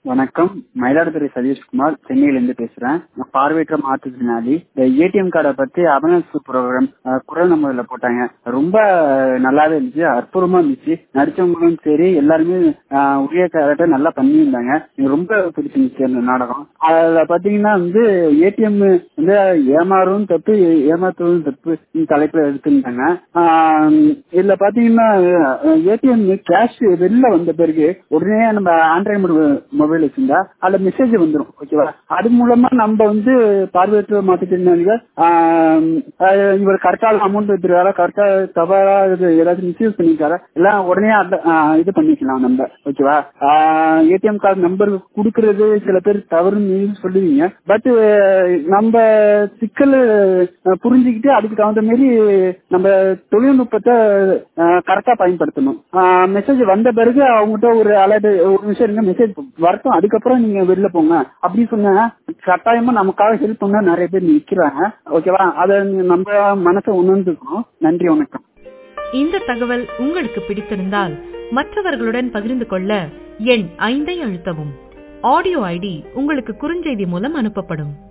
வணக்கம் மயிலாடுதுறை சதீஷ்குமார் சென்னையிலிருந்து பேசுறேன் நான் பார்வையற்ற மாற்றுத்திறனாளி இந்த ஏடிஎம் கார்டை பத்தி அவேர்னஸ் ப்ரோக்ராம் குரல் நம்பர்ல போட்டாங்க ரொம்ப நல்லாவே இருந்துச்சு அற்புதமா இருந்துச்சு நடிச்சவங்களும் சரி எல்லாருமே ஆஹ், உரிய கரெக்டா நல்லா பண்ணியிருந்தாங்க எனக்கு ரொம்ப பிடிச்சிருந்துச்சு அந்த நாடகம் அதுல பாத்தீங்கன்னா வந்து ஏடிஎம் வந்து ஏமாறும் தப்பு ஏ- ஏமாத்துவதும் தப்பு இந்த தலைப்புல எடுத்திருந்தாங்க ஆஹ், இதுல பாத்தீங்கன்னா ஏடிஎம் கேஷ் வெளில வந்த பிறகு உடனே நம்ம ஆண்ட்ராய்டு மொபைல் வச்சிருந்தா அதுல மெசேஜ் வந்துடும் ஓகேவா அது மூலமா நம்ம வந்து பார்வையற்ற மாற்றுத்திறனாளிகள் ஆஹ், ஆஹ், இவர் கரெக்டான அமௌண்ட் எடுத்துருக்காரா கரெக்டா தவறா இது ஏதாச்சும் மிஸ்யூஸ் பண்ணிருக்காரா எல்லாம் உடனே அந்த, ஆஹ், இது பண்ணிக்கலாம் நம்ம ஓகேவா ஏடிஎம் கார்டு நம்பர் குடுக்கறது சில பேர் தவறுன்னு நீங்க சொல்லுவீங்க பட் நம்ம சிக்கல் அஹ், புரிஞ்சுக்கிட்டு அதுக்கு தகுந்த மாதிரி நம்ம தொழில்நுட்பத்தை கரெக்டா பயன்படுத்தணும் மெசேஜ் வந்த பிறகு அவங்ககிட்ட ஒரு அலர்ட் ஒரு நிமிஷம் இருங்க மெசேஜ் வரட்டும் அதுக்கப்புறம் நீங்க வெளில போங்க அப்படி சொன்னா கட்டாயமா நமக்காக ஹெல்ப் பண்ண நிறைய பேர் நிக்கிறாங்க ஓகேவா அதை நம்ம மனசை உணர்ந்துக்கணும் நன்றி வணக்கம் இந்த தகவல் உங்களுக்கு பிடித்திருந்தால் மற்றவர்களுடன் பகிர்ந்து கொள்ள எண் ஐந்தை அழுத்தவும் ஆடியோ ஐடி உங்களுக்கு குறுஞ்செய்தி மூலம் அனுப்பப்படும்